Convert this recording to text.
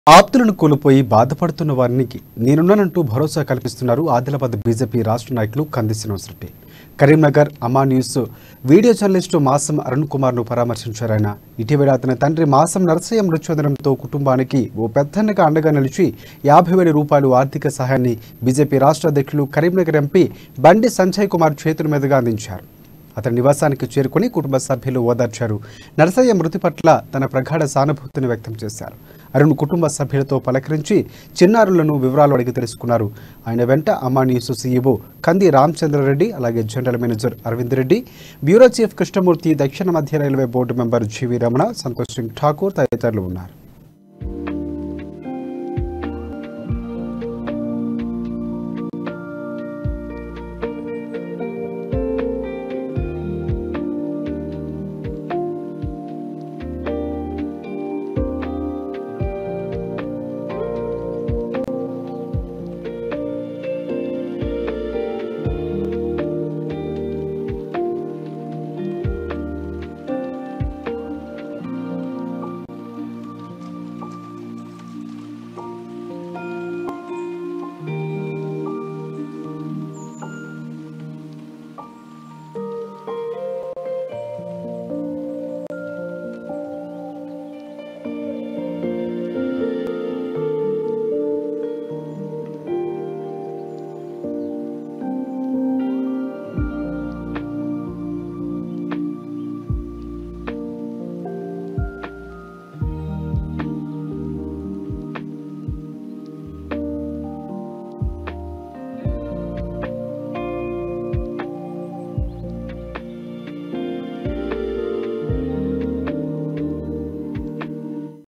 ఆప్తులను కోల్పోయి బాధపడుతున్న వారికి నేనున్నానంటూ భరోసా కల్పిస్తున్నారు ఆదిలాబాద్ బీజేపీ రాష్ట్ర నాయకులు కంది శ్రీనివాసరెడ్డి కరీంనగర్ అమా న్యూస్ వీడియో జర్నలిస్టు మాసం అరుణ్ కుమార్ ను పరామర్శించారు ఆయన ఇటీవల అతని తండ్రి మాసం నరసయ్య మృతి చెందడంతో కుటుంబానికి ఓ పెద్దన్నగా అండగా నిలిచి యాభై వేల రూపాయలు ఆర్థిక సహాయాన్ని బీజేపీ రాష్ట్ర అధ్యక్షులు కరీంనగర్ ఎంపీ బండి సంజయ్ కుమార్ చేతుల మీదుగా అందించారు అతని నివాసానికి చేరుకుని కుటుంబ సభ్యులు ఓదార్చారు నరసయ్య మృతి పట్ల తన ప్రగాఢ సానుభూతిని వ్యక్తం చేశారు అరుణ్ కుటుంబ సభ్యులతో పలకరించి చిన్నారులను వివరాలు అడిగి తెలుసుకున్నారు ఆయన వెంట అమ్మా న్యూస్ సీఈఓ కంది రామచంద్రారెడ్డి అలాగే general manager Aravind Reddy bureau chief Krishnamurthy దక్షిణ మధ్య railway board member GV Ramana Santosh Singh Thakur తదితరులు ఉన్నారు